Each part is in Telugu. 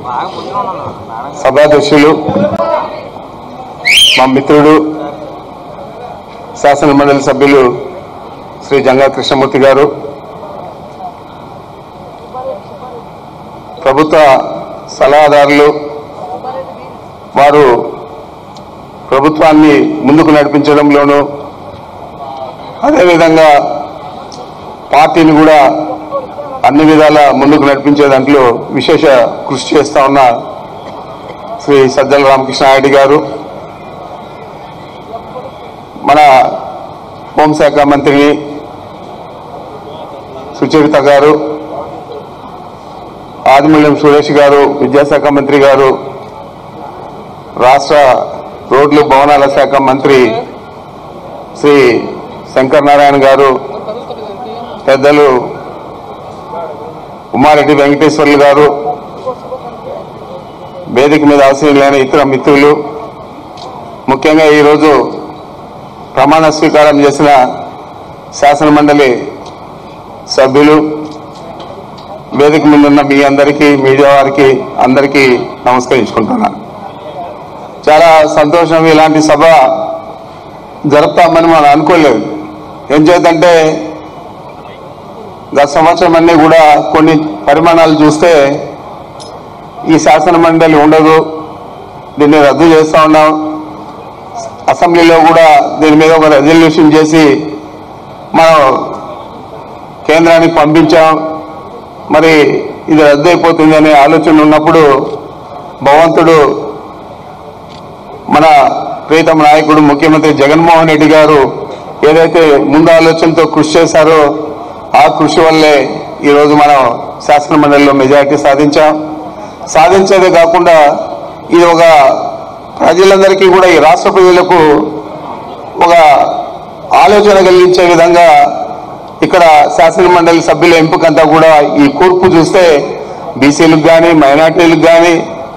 సభాధ్యక్షులు మా మిత్రుడు శాసన మండలి సభ్యులు శ్రీ జంగా కృష్ణమూర్తి గారు ప్రభుత్వ సలహాదారులు వారు ప్రభుత్వాన్ని ముందుకు నడిపించడంలోనూ అదేవిధంగా పార్టీని కూడా అన్ని విధాల ముందుకు నడిపించే దాంట్లో విశేష కృషి చేస్తా ఉన్న శ్రీ సజ్జల రామకృష్ణ నాయుడు గారు మన హోంశాఖ మంత్రిని సుచరిత గారు ఆదిమూల్యం సురేష్ గారు విద్యాశాఖ మంత్రి గారు రాష్ట్ర రోడ్లు భవనాల శాఖ మంత్రి శ్రీ శంకర్ నారాయణ గారు పెద్దలు ఉమారెడ్డి వెంకటేశ్వర్లు గారు వేదిక మీద ఆశీనులైన ఇతర మిత్రులు ముఖ్యంగా ఈరోజు ప్రమాణ స్వీకారం చేసిన శాసన మండలి సభ్యులు వేదిక మీద ఉన్న మీ అందరికీ మీడియా వారికి అందరికీ నమస్కరించుకుంటున్నాను చాలా సంతోషం ఇలాంటి సభ జరుపుతామని మనం అనుకోలేదు ఏం చేద్దంటే గత సంవత్సరం అన్నీ కూడా కొన్ని పరిమాణాలు చూస్తే ఈ శాసన మండలి ఉండదు దీన్ని రద్దు చేస్తా ఉన్నాం అసెంబ్లీలో కూడా దీని మీద ఒక రెజల్యూషన్ చేసి మనం కేంద్రానికి పంపించాం మరి ఇది రద్దు అయిపోతుంది అనే ఆలోచన ఉన్నప్పుడు భగవంతుడు మన ప్రీతమ నాయకుడు ముఖ్యమంత్రి జగన్మోహన్ రెడ్డి గారు ఏదైతే ముందు ఆలోచనతో కృషి చేశారో ఆ కృషి వల్లే ఈరోజు మనం శాసన మండలిలో మెజారిటీ సాధించాం సాధించేదే కాకుండా ఇది ఒక ప్రజలందరికీ కూడా ఈ రాష్ట్ర ప్రజలకు ఒక ఆలోచన కలిగించే విధంగా ఇక్కడ శాసన మండలి సభ్యుల ఎంపికంతా కూడా ఈ కూర్పు చూస్తే బీసీలకు కానీ మైనార్టీలకు కానీ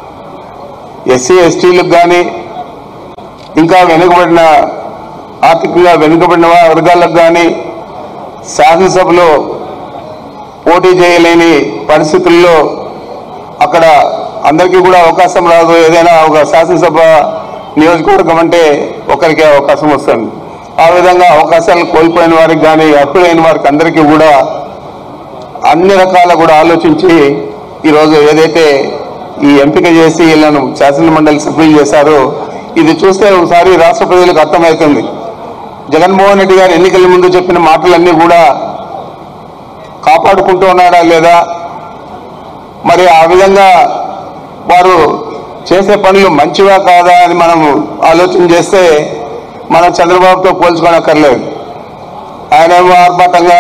ఎస్సీ ఎస్టీలకు కానీ ఇంకా వెనుకబడిన ఆర్థికంగా వెనుకబడిన వర్గాలకు కానీ శాసనసభలో పోటీ చేయలేని పరిస్థితుల్లో అక్కడ అందరికీ కూడా అవకాశం రాదు ఏదైనా ఒక శాసనసభ నియోజకవర్గం అంటే ఒకరికే అవకాశం వస్తుంది ఆ విధంగా అవకాశాలు కోల్పోయిన వారికి కానీ అర్హులైన వారికి అందరికీ కూడా అన్ని రకాల కూడా ఆలోచించి ఈరోజు ఏదైతే ఈ ఎంపిక చేసి వీళ్ళను శాసన మండలి సభ్యులు చేశారో ఇది చూస్తే ఒకసారి రాష్ట్ర ప్రజలకు అర్థమవుతుంది జగన్మోహన్ రెడ్డి గారు ఎన్నికల ముందు చెప్పిన మాటలన్నీ కూడా కాపాడుకుంటూ ఉన్నాడా లేదా మరి ఆ విధంగా వారు చేసే పనులు మంచివా కాదా అని మనం ఆలోచన చేస్తే మనం చంద్రబాబుతో పోల్చుకోనక్కర్లేదు ఆయన ఏమో ఆర్భాటంగా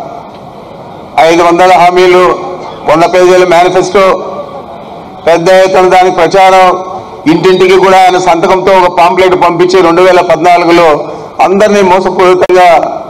ఐదు వందల హామీలు వంద పేజీల మేనిఫెస్టో పెద్ద ఎత్తున దాని ప్రచారం ఇంటింటికి కూడా ఆయన సంతకంతో ఒక పాంప్లెట్ పంపించి రెండు వేల పద్నాలుగులో అందరినీ మోసపూరితంగా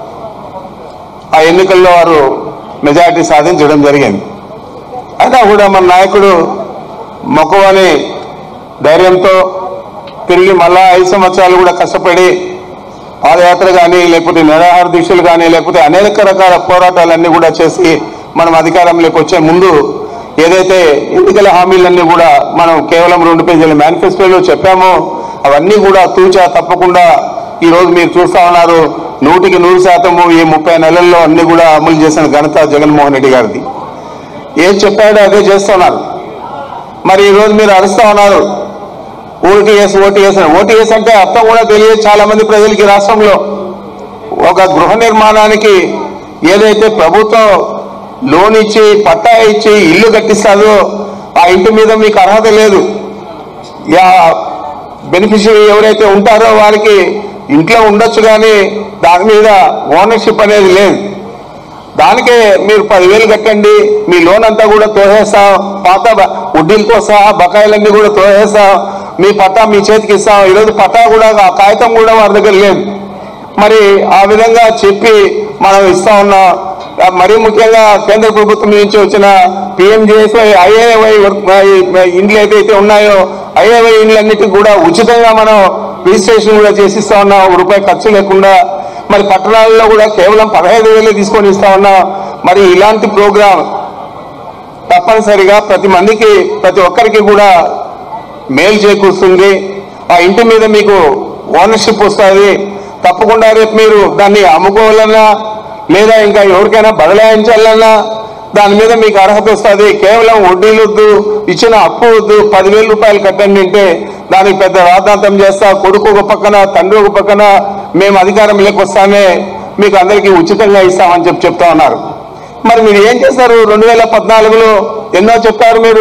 ఆ ఎన్నికల్లో వారు మెజారిటీ సాధించడం జరిగింది అయినా కూడా మన నాయకుడు మొక్కవని ధైర్యంతో తిరిగి మళ్ళా ఐదు సంవత్సరాలు కూడా కష్టపడి పాదయాత్ర కానీ లేకపోతే నిరాహార దీక్షలు కానీ లేకపోతే అనేక రకాల పోరాటాలన్నీ కూడా చేసి మనం అధికారంలోకి వచ్చే ముందు ఏదైతే ఎన్నికల హామీలన్నీ కూడా మనం కేవలం రెండు పేజీల మేనిఫెస్టోలో చెప్పామో అవన్నీ కూడా తూచా తప్పకుండా ఈ రోజు మీరు చూస్తా ఉన్నారు నూటికి నూరు శాతము ఈ ముప్పై నెలల్లో అన్ని కూడా అమలు చేసిన ఘనత జగన్మోహన్ రెడ్డి గారిది ఏం చెప్పాడో అదే చేస్తున్నారు మరి ఈ రోజు మీరు అరుస్తా ఉన్నారు ఓటీఎస్ ఓటీఎస్ అని ఓటీఎస్ అంటే అర్థం కూడా తెలియదు చాలా మంది ప్రజలకి ఈ రాష్ట్రంలో ఒక గృహ నిర్మాణానికి ఏదైతే ప్రభుత్వం లోన్ ఇచ్చి పట్టా ఇచ్చి ఇల్లు కట్టిస్తుందో ఆ ఇంటి మీద మీకు అర్హత లేదు యా బెనిఫిషియరీ ఎవరైతే ఉంటారో వారికి ఇంట్లో ఉండొచ్చు కానీ దాని మీద ఓనర్షిప్ అనేది లేదు దానికే మీరు పదివేలు కట్టండి మీ లోన్ అంతా కూడా తోసేస్తాం పాత బ- వడ్డీలతో సహా బకాయిలన్నీ కూడా తోసేస్తాం మీ పట్టా మీ చేతికి ఇస్తాం ఈరోజు పట్టా కూడా ఆ కాగితం కూడా వారి దగ్గర లేదు మరి ఆ విధంగా చెప్పి మనం ఇస్తా ఉన్నాం ఆ మరీ ముఖ్యంగా కేంద్ర ప్రభుత్వం నుంచి వచ్చిన పిఎంజేఎస్వై ఐఏవై ఇండ్లు ఏదైతే ఉన్నాయో ఐఏవై ఇండ్లన్నిటికీ కూడా ఉచితంగా మనం రిజిస్ట్రేషన్ కూడా చేసి ఇస్తా ఉన్నాం ఒక రూపాయి ఖర్చు లేకుండా మరి పట్టణాల్లో కూడా కేవలం పదహైదు వేలే తీసుకొని ఇస్తా ఉన్నాం మరి ఇలాంటి ప్రోగ్రాం తప్పనిసరిగా ప్రతి మందికి ప్రతి ఒక్కరికి కూడా మేలు చేకూరుస్తుంది ఆ ఇంటి మీద మీకు ఓనర్షిప్ వస్తుంది తప్పకుండా రేపు మీరు దాన్ని అమ్ముకోవాలన్నా లేదా ఇంకా ఎవరికైనా బదలాయించాలన్నా దాని మీద మీకు అర్హత వస్తుంది కేవలం వడ్డీలు వద్దు ఇచ్చిన అప్పు వద్దు పదివేల రూపాయలు కట్టండి అంటే దానికి పెద్ద రాద్ధాంతం చేస్తా కొడుకు ఒక పక్కన తండ్రి ఒక పక్కన మేము అధికారం లేకొస్తానే మీకు అందరికీ ఉచితంగా ఇస్తామని చెప్పి చెప్తా ఉన్నారు మరి మీరు ఏం చేశారు రెండు వేల పద్నాలుగులో ఎన్నో చెప్పారు మీరు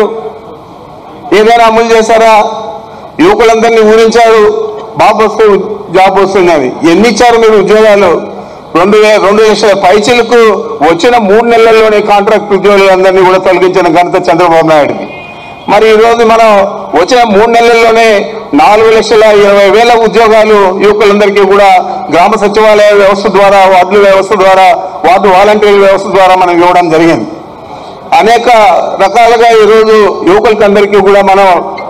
ఏదైనా అమలు చేశారా యువకులందరినీ ఊరించారు బాబు వస్తే జాబ్ వస్తుందని ఎన్ని ఇచ్చారు మీరు ఉద్యోగాలు రెండు వే రెండు లక్షల పైచీలకు వచ్చిన మూడు నెలల్లోనే కాంట్రాక్ట్ ఉద్యోగులందరినీ కూడా తొలగించిన ఘనత చంద్రబాబు నాయుడుకి మరి ఈ రోజు మనం వచ్చిన మూడు నెలల్లోనే నాలుగు లక్షల ఇరవై వేల ఉద్యోగాలు యువకులందరికీ కూడా గ్రామ సచివాలయ వ్యవస్థ ద్వారా వార్డుల వ్యవస్థ ద్వారా వార్డు వాలంటీర్ వ్యవస్థ ద్వారా మనం ఇవ్వడం జరిగింది అనేక రకాలుగా ఈరోజు యువకులకందరికీ కూడా మనం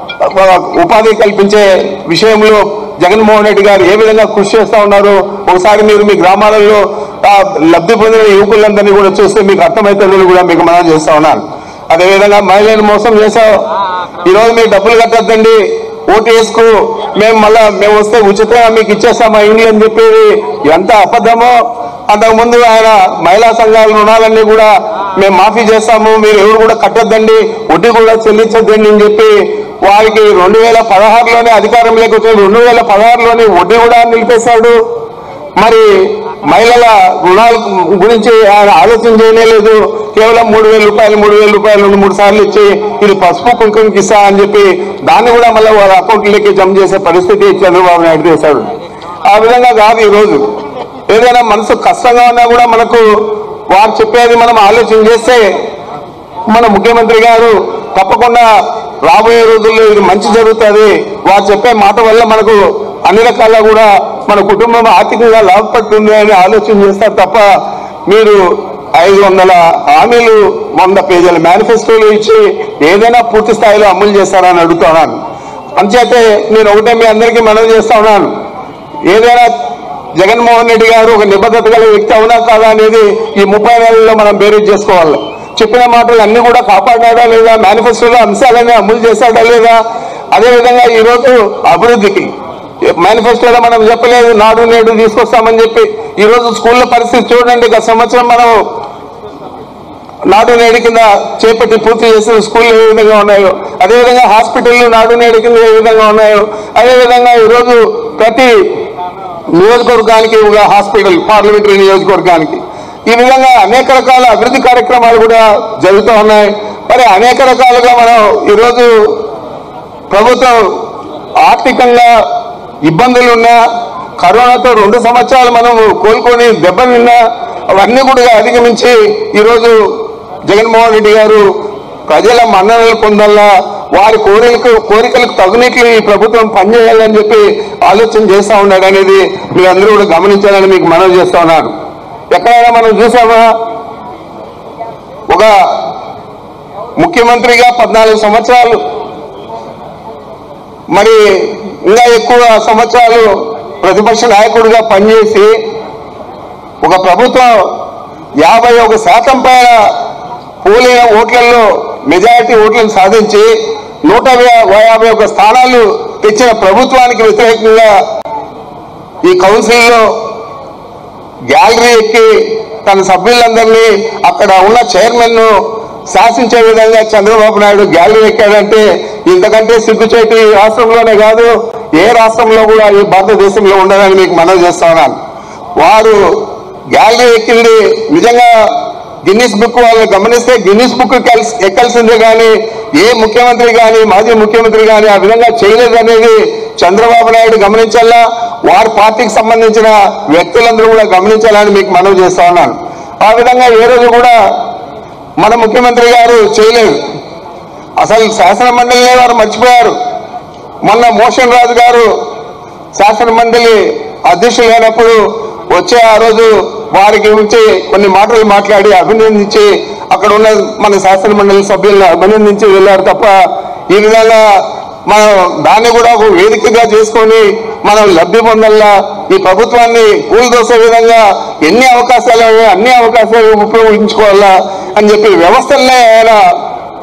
ఉపాధి కల్పించే విషయంలో జగన్మోహన్ రెడ్డి గారు ఏ విధంగా కృషి చేస్తా ఉన్నారు ఒకసారి మీరు మీ గ్రామాలలో ఆ, లబ్ధి పొందిన యువకులందరినీ కూడా చూస్తే మీకు అర్థమవుతుందని కూడా మీకు మనం చేస్తా ఉన్నాను అదేవిధంగా మహిళలను మోసం చేశావు ఈరోజు మీరు డబ్బులు కట్టద్దండి ఓటు వేసుకు మేము మళ్ళా మేము వస్తే ఉచితంగా మీకు ఇచ్చేస్తాం మా ఇండ్లు అని చెప్పేది ఎంత అబద్ధమో అంతకుముందు ఆయన మహిళా సంఘాల రుణాలన్నీ కూడా మేము మాఫీ చేస్తాము మీరు ఎవరు కూడా కట్టొద్దండి వడ్డీ కూడా చెల్లించొద్దండి అని చెప్పి వారికి రెండు వేల పదహారులోనే అధికారంలోకి వచ్చి రెండు వేల పదహారులోనే వడ్డీ కూడా నిలిపేశాడు మరి మహిళల రుణాల గురించి ఆయన ఆలోచన చేయలేదు కేవలం మూడు వేల రూపాయలు మూడు వేల రూపాయలు రెండు మూడు సార్లు ఇచ్చి ఇది పసుపు కుంకుమకి ఇస్తా అని చెప్పి దాన్ని కూడా మళ్ళీ వాళ్ళ అకౌంట్లోకి జమ చేసే పరిస్థితి చంద్రబాబు నాయుడు చేశాడు ఆ విధంగా కాదు ఈ రోజు ఏదైనా మనసు కష్టంగా ఉన్నా కూడా మనకు వారు చెప్పేది మనం ఆలోచన చేస్తే మన ముఖ్యమంత్రి గారు తప్పకుండా రాబోయే రోజుల్లో ఇది మంచి జరుగుతుంది వారు చెప్పే మాట వల్ల మనకు అన్ని రకాల కూడా మన కుటుంబం ఆర్థికంగా లాభపడుతుంది అని ఆలోచన చేస్తారు తప్ప మీరు ఐదు వందల హామీలు వంద పేజీల మేనిఫెస్టోలు ఇచ్చి ఏదైనా పూర్తి స్థాయిలో అమలు చేస్తారని అడుగుతున్నాను అంచేతే నేను ఒకటే మీ అందరికీ మనవి చేస్తా ఉన్నాను ఏదైనా జగన్మోహన్ రెడ్డి గారు ఒక నిబద్ధత గల వ్యక్తి అవునా కాదా అనేది ఈ ముప్పై నెలల్లో మనం బేరీజ్ చేసుకోవాలి చెప్పిన మాటలు అన్ని కూడా కాపాడాడా లేదా మేనిఫెస్టోలో అంశాలన్నీ అమలు చేశాడా లేదా అదేవిధంగా ఈరోజు అభివృద్ధికి మేనిఫెస్టోలో మనం చెప్పలేదు నాడు నేడు తీసుకొస్తామని చెప్పి ఈ రోజు స్కూళ్ళ పరిస్థితి చూడండి గత సంవత్సరం మనం నాడు నేడు కింద చేపట్టి పూర్తి చేసిన స్కూళ్ళు ఏ విధంగా ఉన్నాయో అదేవిధంగా హాస్పిటల్ నాడు నేడు కింద ఏ విధంగా ఉన్నాయో అదేవిధంగా ఈరోజు ప్రతి నియోజకవర్గానికి ఒక హాస్పిటల్ పార్లమెంటరీ నియోజకవర్గానికి ఈ విధంగా అనేక రకాల అభివృద్ధి కార్యక్రమాలు కూడా జరుగుతూ ఉన్నాయి మరి అనేక రకాలుగా మనం ఈరోజు ప్రభుత్వం ఆర్థికంగా ఇబ్బందులు ఉన్నా కరోనాతో రెండు సంవత్సరాలు మనం కోలుకొని దెబ్బతిన్నా అవన్నీ కూడా అధిగమించి ఈరోజు జగన్మోహన్ రెడ్డి గారు ప్రజల మన్ననలు పొందల్లా వారి కోరికలకు కోరికలకు తగునట్లు ఈ ప్రభుత్వం పనిచేయాలని చెప్పి ఆలోచన చేస్తా ఉన్నాడు అనేది మీరందరూ కూడా గమనించాలని మీకు మనవి చేస్తా ఉన్నాను ఎక్కడైనా మనం చూసామా ఒక ముఖ్యమంత్రిగా పద్నాలుగు సంవత్సరాలు మరి ఇంకా ఎక్కువ సంవత్సరాలు ప్రతిపక్ష నాయకుడిగా పనిచేసి ఒక ప్రభుత్వం యాభై ఒక శాతం పైన పోలిన ఓట్లలో మెజారిటీ ఓట్లను సాధించి నూట యాభై ఒక స్థానాలు తెచ్చిన ప్రభుత్వానికి వ్యతిరేకంగా ఈ కౌన్సిల్లో గ్యాలరీ ఎక్కి తన సభ్యులందరినీ అక్కడ ఉన్న చైర్మన్ ను శాసించే విధంగా చంద్రబాబు నాయుడు గ్యాలరీ ఎక్కాడంటే ఇంతకంటే సిగ్గుచేటి ఈ రాష్ట్రంలోనే కాదు ఏ రాష్ట్రంలో కూడా ఈ భారతదేశంలో ఉండదని మీకు మనవి చేస్తా ఉన్నాను వారు గ్యాలరీ ఎక్కింది నిజంగా గిన్నిస్ బుక్ వాళ్ళు గమనిస్తే గిన్నిస్ బుక్ ఎక్కాల్సిందే కానీ ఏ ముఖ్యమంత్రి కానీ మాజీ ముఖ్యమంత్రి కానీ ఆ విధంగా చేయలేదు అనేది చంద్రబాబు నాయుడు గమనించాలా వారి పార్టీకి సంబంధించిన వ్యక్తులందరూ కూడా గమనించాలని మీకు మనవి చేస్తా ఉన్నాను ఆ విధంగా ఏ రోజు కూడా మన ముఖ్యమంత్రి గారు చేయలేదు అసలు శాసన మండలినే వారు మర్చిపోయారు మొన్న మోషన్ రాజు గారు శాసన మండలి అధ్యక్షులు అయినప్పుడు వచ్చే ఆ రోజు వారికి గురించి కొన్ని మాటలు మాట్లాడి అభినందించి అక్కడ ఉన్న మన శాసన మండలి సభ్యులను అభినందించి వెళ్ళారు తప్ప ఈ విధంగా మనం దాన్ని కూడా ఒక వేదికగా చేసుకొని మనం లబ్ధి పొందల్లా ఈ ప్రభుత్వాన్ని కూలదోసే విధంగా ఎన్ని అవకాశాలు ఉన్నాయో అన్ని అవకాశాలు ఉపయోగించుకోవాలా అని చెప్పి వ్యవస్థలనే ఆయన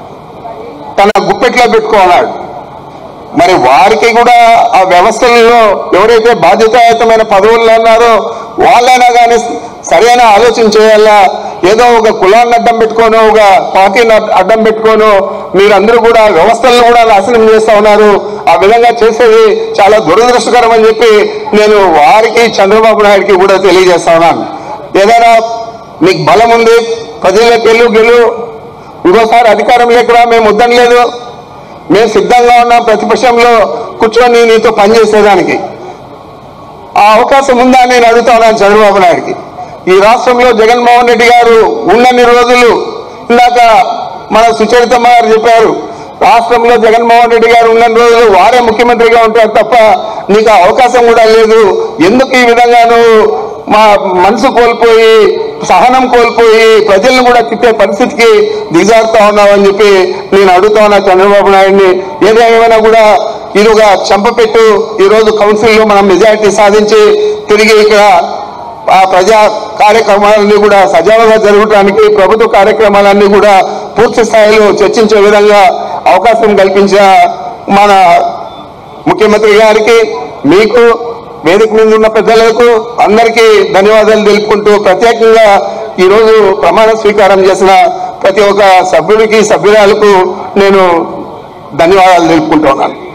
తన గుప్పెట్లో పెట్టుకున్నాడు మరి వారికి కూడా ఆ వ్యవస్థలలో ఎవరైతే బాధ్యతాయుతమైన పదవుల్లో ఉన్నారో వాళ్ళైనా కానీ సరైన ఆలోచన చేయాలా ఏదో ఒక కులాన్ని అడ్డం పెట్టుకోను ఒక పార్టీని అడ్- అడ్డం పెట్టుకోను మీరందరూ కూడా వ్యవస్థలను కూడా నాశనం చేస్తా ఉన్నారు ఆ విధంగా చేసేది చాలా దురదృష్టకరం అని చెప్పి నేను వారికి చంద్రబాబు నాయుడికి కూడా తెలియజేస్తా ఉన్నాను ఏదైనా మీకు బలం ఉంది ప్రజలకు గెలు గెలు ఇంకోసారి అధికారం లేకుండా మేము వద్దనలేదు మేము సిద్ధంగా ఉన్నాం ప్రతిపక్షంలో కూర్చొని నీతో పనిచేసేదానికి ఆ అవకాశం ఉందా అని నేను అడుగుతా ఉన్నాను చంద్రబాబు నాయుడికి ఈ రాష్ట్రంలో జగన్మోహన్ రెడ్డి గారు ఉన్నన్ని రోజులు ఇందాక మన సుచరితమ్మ గారు చెప్పారు రాష్ట్రంలో జగన్మోహన్ రెడ్డి గారు ఉన్న రోజులు వారే ముఖ్యమంత్రిగా ఉంటారు తప్ప నీకు ఆ అవకాశం కూడా లేదు ఎందుకు ఈ విధంగా నువ్వు మా మనసు కోల్పోయి సహనం కోల్పోయి ప్రజలను కూడా తిట్టే పరిస్థితికి దిగజారుతా ఉన్నావు అని చెప్పి నేను అడుగుతా ఉన్నా చంద్రబాబు నాయుడిని ఏదేమైనా కూడా ఇది ఒక చెంపపెట్టు ఈ రోజు కౌన్సిల్లో మనం మెజారిటీ సాధించి తిరిగి ఇక్కడ ఆ ప్రజా కార్యక్రమాలన్నీ కూడా సజావుగా జరగడానికి ప్రభుత్వ కార్యక్రమాలన్నీ కూడా పూర్తి స్థాయిలో చర్చించే విధంగా అవకాశం కల్పించిన మన ముఖ్యమంత్రి గారికి మీకు వేదిక మీద ఉన్న పెద్దలకు అందరికీ ధన్యవాదాలు తెలుపుకుంటూ ప్రత్యేకంగా ఈరోజు ప్రమాణ స్వీకారం చేసిన ప్రతి ఒక్క సభ్యుడికి సభ్యురాలకు నేను ధన్యవాదాలు తెలుపుకుంటున్నాను